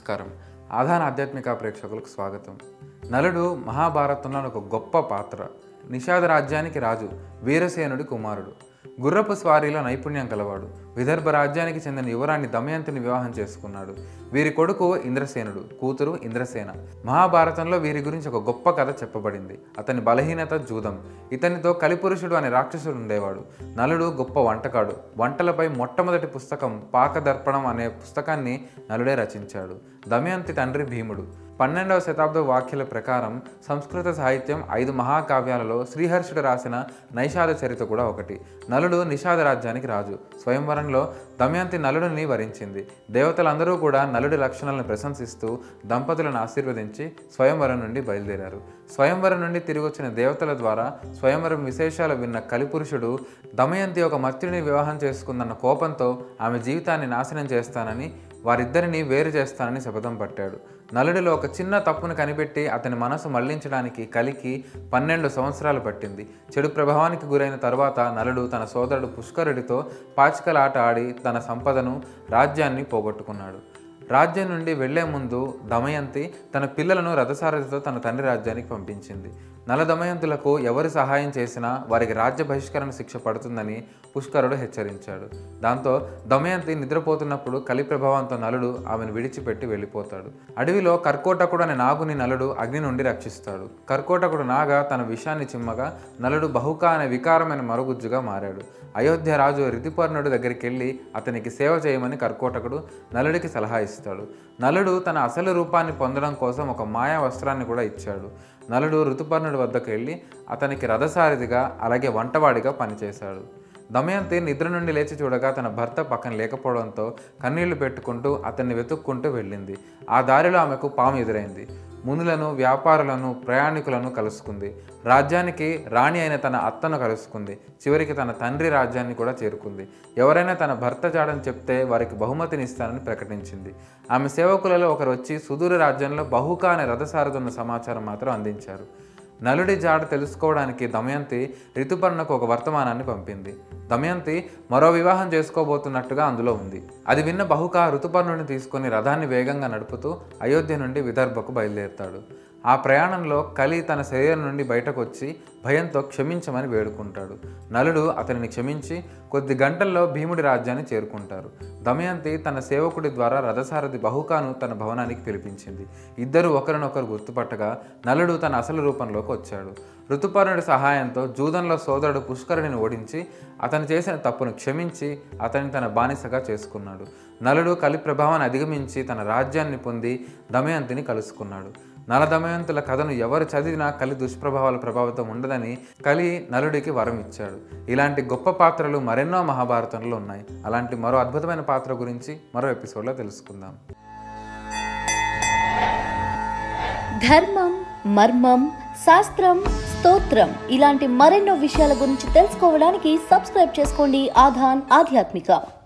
నమస్కారం ఆధాన ఆధ్యాత్మిక ప్రేక్షకులకు స్వాగతం నలుడు మహాభారతంలో ఒక గొప్ప పాత్ర నిషాద రాజ్యానికి రాజు వీరసేనుడి కుమారుడు గుర్రపు స్వారీలో నైపుణ్యం కలవాడు విదర్భ రాజ్యానికి చెందిన యువరాణి దమయంతిని వివాహం చేసుకున్నాడు వీరి కొడుకు ఇంద్రసేనుడు కూతురు ఇంద్రసేన మహాభారతంలో వీరి గురించి ఒక గొప్ప కథ చెప్పబడింది అతని బలహీనత జూదం ఇతనితో కలిపురుషుడు అనే రాక్షసుడు ఉండేవాడు నలుడు గొప్ప వంటకాడు వంటలపై మొట్టమొదటి పుస్తకం పాకదర్పణం అనే పుస్తకాన్ని నలుడే రచించాడు దమయంతి తండ్రి భీముడు పన్నెండవ శతాబ్ద వాక్యాల ప్రకారం సంస్కృత సాహిత్యం ఐదు మహాకావ్యాలలో శ్రీహర్షుడు రాసిన నైషాద చరిత కూడా ఒకటి నలుడు నిషాద రాజ్యానికి రాజు స్వయంవరంలో దమయంతి నలుడిని వరించింది దేవతలందరూ కూడా నలుడి లక్షణాలను ప్రశంసిస్తూ దంపతులను ఆశీర్వదించి స్వయంవరం నుండి బయలుదేరారు స్వయంవరం నుండి తిరిగి వచ్చిన దేవతల ద్వారా స్వయంవరం విశేషాలు విన్న కలిపురుషుడు దమయంతి ఒక మత్యుడిని వివాహం చేసుకుందన్న కోపంతో ఆమె జీవితాన్ని నాశనం చేస్తానని వారిద్దరిని వేరు చేస్తానని శపథం పట్టాడు నలుడిలో ఒక చిన్న తప్పును కనిపెట్టి అతని మనసు మళ్లించడానికి కలికి పన్నెండు సంవత్సరాలు పట్టింది చెడు ప్రభావానికి గురైన తర్వాత నలుడు తన సోదరుడు పుష్కరుడితో పాచికలాట ఆడి తన సంపదను రాజ్యాన్ని పోగొట్టుకున్నాడు రాజ్యం నుండి వెళ్లే ముందు దమయంతి తన పిల్లలను రథసారథితో తన తండ్రి రాజ్యానికి పంపించింది నల దమయంతులకు ఎవరు సహాయం చేసినా వారికి రాజ్య బహిష్కరణ శిక్ష పడుతుందని పుష్కరుడు హెచ్చరించాడు దాంతో దమయంతి నిద్రపోతున్నప్పుడు కలి ప్రభావంతో నలుడు ఆమెను విడిచిపెట్టి వెళ్ళిపోతాడు అడవిలో కర్కోటకుడు అనే నాగుని నలుడు అగ్ని నుండి రక్షిస్తాడు కర్కోటకుడు నాగ తన విషాన్ని చిమ్మగా నలుడు బహుక అనే వికారమైన మరుగుజ్జుగా మారాడు అయోధ్య రాజు రితిపర్ణుడి దగ్గరికి వెళ్ళి అతనికి సేవ చేయమని కర్కోటకుడు నలుడికి సలహా ఇస్తాడు నలుడు తన అసలు రూపాన్ని పొందడం కోసం ఒక మాయా వస్త్రాన్ని కూడా ఇచ్చాడు నలుడు ఋతుపర్ణుడి వద్దకు వెళ్ళి అతనికి రథసారిదిగా అలాగే వంటవాడిగా పనిచేశాడు దమయంతి నిద్ర నుండి లేచి చూడగా తన భర్త పక్కన లేకపోవడంతో కన్నీళ్లు పెట్టుకుంటూ అతన్ని వెతుక్కుంటూ వెళ్ళింది ఆ దారిలో ఆమెకు పాము ఎదురైంది మునులను వ్యాపారులను ప్రయాణికులను కలుసుకుంది రాజ్యానికి రాణి అయిన తన అత్తను కలుసుకుంది చివరికి తన తండ్రి రాజ్యాన్ని కూడా చేరుకుంది ఎవరైనా తన భర్త జాడని చెప్తే వారికి బహుమతినిస్తానని ప్రకటించింది ఆమె సేవకులలో ఒకరు వచ్చి సుదూర రాజ్యంలో బహుకా అనే రథసారథున్న సమాచారం మాత్రం అందించారు నలుడి జాడ తెలుసుకోవడానికి దమయంతి ఋతుపర్ణకు ఒక వర్తమానాన్ని పంపింది దమయంతి మరో వివాహం చేసుకోబోతున్నట్టుగా అందులో ఉంది అది విన్న బహుక ఋతుపర్ణుని తీసుకుని రథాన్ని వేగంగా నడుపుతూ అయోధ్య నుండి విదర్భకు బయలుదేరుతాడు ఆ ప్రయాణంలో కలి తన శరీరం నుండి బయటకు వచ్చి భయంతో క్షమించమని వేడుకుంటాడు నలుడు అతనిని క్షమించి కొద్ది గంటల్లో భీముడి రాజ్యాన్ని చేరుకుంటారు దమయంతి తన సేవకుడి ద్వారా రథసారథి బహుకాను తన భవనానికి పిలిపించింది ఇద్దరు ఒకరినొకరు గుర్తుపట్టగా నలుడు తన అసలు రూపంలోకి వచ్చాడు ఋతుపర్ణుడి సహాయంతో జూదంలో సోదరుడు పుష్కరుడిని ఓడించి అతను చేసిన తప్పును క్షమించి అతన్ని తన బానిసగా చేసుకున్నాడు నలుడు కలి ప్రభావాన్ని అధిగమించి తన రాజ్యాన్ని పొంది దమయంతిని కలుసుకున్నాడు నల దమయంతుల కథను ఎవరు చదివినా కలి దుష్ప్రభావాల ప్రభావితం ఉండదని కలి నలుడికి వరం ఇచ్చాడు ఇలాంటి గొప్ప పాత్రలు మరెన్నో మహాభారతంలో ఉన్నాయి అలాంటి మరో అద్భుతమైన పాత్ర గురించి మరో ఎపిసోడ్లో తెలుసుకుందాం ధర్మం మర్మం శాస్త్రం స్తోత్రం ఇలాంటి మరెన్నో విషయాల గురించి తెలుసుకోవడానికి సబ్స్క్రైబ్ చేసుకోండి ఆధాన్ ఆధ్యాత్మిక